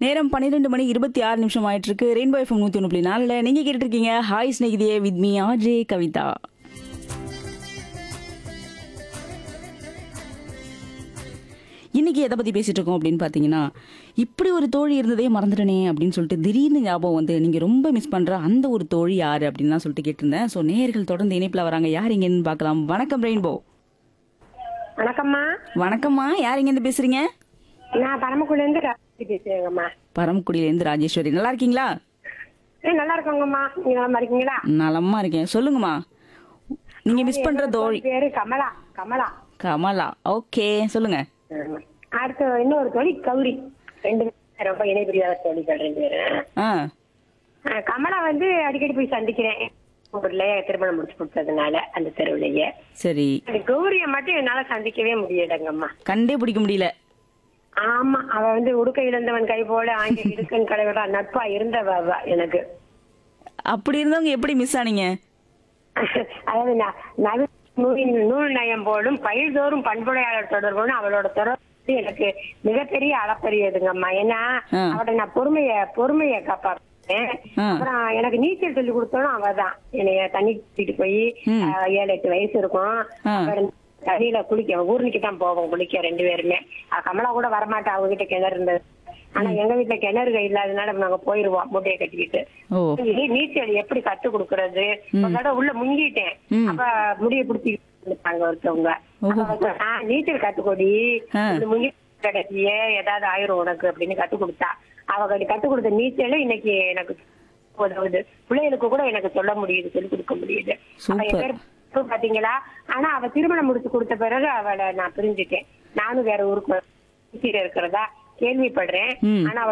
நேரம் பன்னிரெண்டு மணி இருபத்தி ஆறு நிமிஷம் ஆயிட்டு இருக்கு ரெயின்போ எஃப்எம் நூத்தி ஒன்று புள்ளி நாலுல நீங்க கேட்டுட்டு இருக்கீங்க ஹாய் ஸ்நேகிதியே வித் மீ ஆர்ஜே கவிதா இன்னைக்கு எதை பத்தி பேசிட்டு இருக்கோம் அப்படின்னு பாத்தீங்கன்னா இப்படி ஒரு தோழி இருந்ததே மறந்துட்டனே அப்படின்னு சொல்லிட்டு திடீர்னு ஞாபகம் வந்து நீங்க ரொம்ப மிஸ் பண்ற அந்த ஒரு தோழி யாரு அப்படின்னு தான் சொல்லிட்டு கேட்டிருந்தேன் ஸோ நேயர்கள் தொடர்ந்து இணைப்புல வராங்க யார் இங்கன்னு பார்க்கலாம் வணக்கம் ரெயின்போ வணக்கம்மா வணக்கம்மா யார் இங்கேருந்து பேசுறீங்க நான் பரமக்குடில இருந்து ராஜி பேசுறேங்கம்மா பரமக்குடியிலேருந்து ராஜேஸ்வரி நல்லா இருக்கீங்களா ஏ நல்லா இருக்கோங்கம்மா நீங்க நல்லா இருக்கீங்களா நலமா இருக்கேன் சொல்லுங்கம்மா நீங்க மிஸ் பண்ற தோழி பேரு கமலா கமலா கமலா ஓகே சொல்லுங்க ஆமா. அடுத்து இன்னொரு தோழி கௌரி ரெண்டு பேரும் ரொம்ப இணைபிரியாத தோழிகள் ரெண்டு பேரும் ஆ ஆ, கமலா வந்து அடிக்கடி போய் சந்திக்கிறேன் ஊர்ல திருமணம் முடிச்சு கொடுத்ததுனால அந்த தெருவுலயே சரி அந்த கௌரிய மட்டும் என்னால சந்திக்கவே முடியலங்கம்மா கண்டே பிடிக்க முடியல ஆமா அவ வந்து உடுக்க இழந்தவன் கை போல ஆங்கில இடுக்கன் கலைவரா நட்பா இருந்தவ அவ எனக்கு அப்படி இருந்தவங்க எப்படி மிஸ் ஆனீங்க அதாவது ந- நவீன நூலின் நூல் நயம் போலும் பயில்தோறும் பண்புடையாளர் தொடர்புன்னு அவளோட தொடர்பு எனக்கு மிகப்பெரிய அளப்பரியதுங்கம்மா ஏன்னா ஆ. அவட நான் பொறுமைய பொறுமைய காப்பாற்றேன் ஆ. அப்புறம் எனக்கு நீச்சல் சொல்லி கொடுத்தோம் அவதான் என்னைய தண்ணி கூட்டிட்டு போய் ம். ஆ, ஏழு எட்டு வயசு இருக்கும் ஆ. அப்புறம் தண்ணியில குளிக்க ஊர்னிக்கு தான் போவோம் குளிக்க ரெண்டு பேருமே ஆ, கமலா கூட வரமாட்டா அவங்க கிட்ட கிணறு இருந்தது ஆனா எங்க வீட்டுல கிணறு இல்லாதனால நாங்க போயிருவோம் மூட்டையை கட்டிக்கிட்டு ஓ நீ- நீச்சல் எப்படி கத்து கொடுக்கறது ஒரு தடவை உள்ள முங்கிட்டேன் ம். அப்ப முடிய பிடிச்சி இருப்பாங்க ஒருத்தவங்க ஓஹோ. அப்ப வந்து, "ஆ, நீச்சல் கத்துக்கொடி ஆ. இந்த முங்கி கிடைச்சியே ஏதாவது ஆயிரும் உனக்கு அப்படின்னு கத்து கொடுத்தா அவ கத்து கொடுத்த நீச்சல் இன்னைக்கு எனக்கு உதவுது பிள்ளைகளுக்கு கூட எனக்கு சொல்ல முடியுது சொல்லி கொடுக்க முடியுது அவ என் சூப்பர். பேர் இப்ப பாத்தீங்களா ஆனா அவ திருமணம் முடிச்சு கொடுத்த பிறகு அவளை நான் பிரிஞ்சுட்டேன் நானும் வேற ஊருக்கு இருக்கிறதா கேள்விப்படுறேன் ம். ஆனா அவ